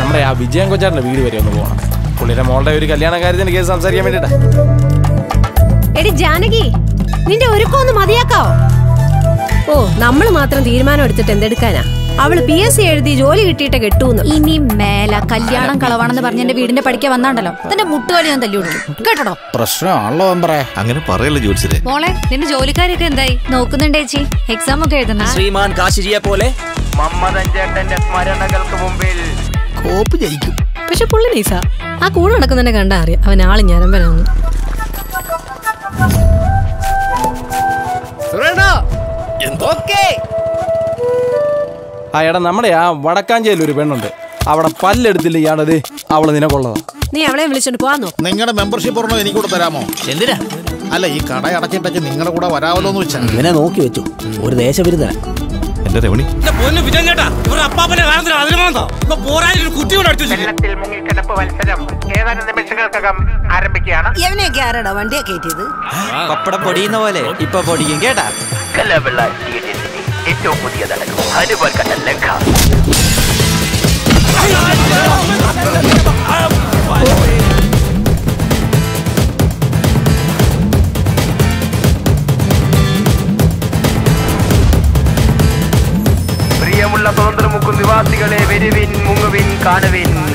നമ്മുടെ ആ വിജയൻ കൊച്ചാറിന്റെ വീട് വരെ ഒന്ന് പോകണം പുള്ളിയുടെ മോളുടെ ഒരു കല്യാണ കാര്യത്തിന് കേസ് സംസാരിക്കാൻ വേണ്ടിട്ടാ എടി ജാനകി നിന്റെ ഒരുക്കമൊന്ന് മതിയാക്കാവോ ഓ നമ്മൾ മാത്രം തീരുമാനം എടുത്തിട്ട് എന്തെടുക്കാനാ അവള് പി എസ് സി എഴുതി ജോലി കിട്ടിയിട്ട് കെട്ടൂന്ന് ഇനി മേല കല്യാണം കളവാണെന്ന് പറഞ്ഞ എന്റെ വീടിന്റെ പഠിക്കാൻ വന്നാണ്ടല്ലോ തന്റെ മുട്ടുകാലി ഞാൻ തല്ലി കൊടുക്കും കേട്ടോ പ്രശ്നമാണല്ലോ മെമ്പറേ അങ്ങനെ പറയല്ലേ ജോത്സ്യരെ മോളെ നിന്റെ ജോലിക്കാരൊക്കെ എന്തായി നോക്കുന്നുണ്ട് ചേച്ചി എക്സാം ഒക്കെ എഴുതുന്ന ശ്രീമാൻ കാശിജിയെ പോലെ മമ്മദൻ ചേട്ടന്റെ സ്മരണകൾക്ക് മുമ്പിൽ കോപ്പ് ജയിക്കും പക്ഷെ പുള്ളി നൈസാ ആ കൂടെ നടക്കുന്നതിനെ കണ്ടാ അറിയാം അവൻ ആള് ഞരമ്പനാന്ന് ആ എടാ നമ്മുടെ ആ വടക്കാഞ്ചേരിൽ ഒരു പെണ്ണുണ്ട് അവിടെ പല്ലെടുത്തില്ല ഇയാളത് അവള് നിനക്കുള്ളതാ നീ അവളെ വിളിച്ചോണ്ട് പോവാൻ നോക്കും നിങ്ങളുടെ മെമ്പർഷിപ്പ് ഒരെണ്ണം എനിക്ക് കൂടെ തരാമോ എന്തിനാ അല്ല ഈ കട അടച്ചിട്ടൊക്കെ നിങ്ങളുടെ കൂടെ വരാമല്ലോ എന്ന് വെച്ചാ ഇവനെ നോക്കി വെച്ചു ഒരു ദേശവിരുദ്ധന എന്റെ രമണി വെള്ളത്തിൽ മുങ്ങിക്കിടപ്പ് മത്സരം ഏതാനും നിമിഷങ്ങൾക്കകം ആരംഭിക്കുകയാണ് എവനെയൊക്കെ ആരാടാ വണ്ടിയാ കയറ്റിയത് പപ്പടം പൊടിയുന്ന പോലെ ഇപ്പൊ പൊടിക്കും കേട്ടാ കലവെള്ള തിയേറ്റേഴ്സിന്റെ ഏറ്റവും പുതിയ നടക്കും ഹനുമാൻ കണ്ട ലങ്ക പ്രിയമുള്ള സ്വതന്ത്രമുക്കും നിവാസികളെ വരുവിൻ മുങ്ങുവിൻ കാണുവിൻ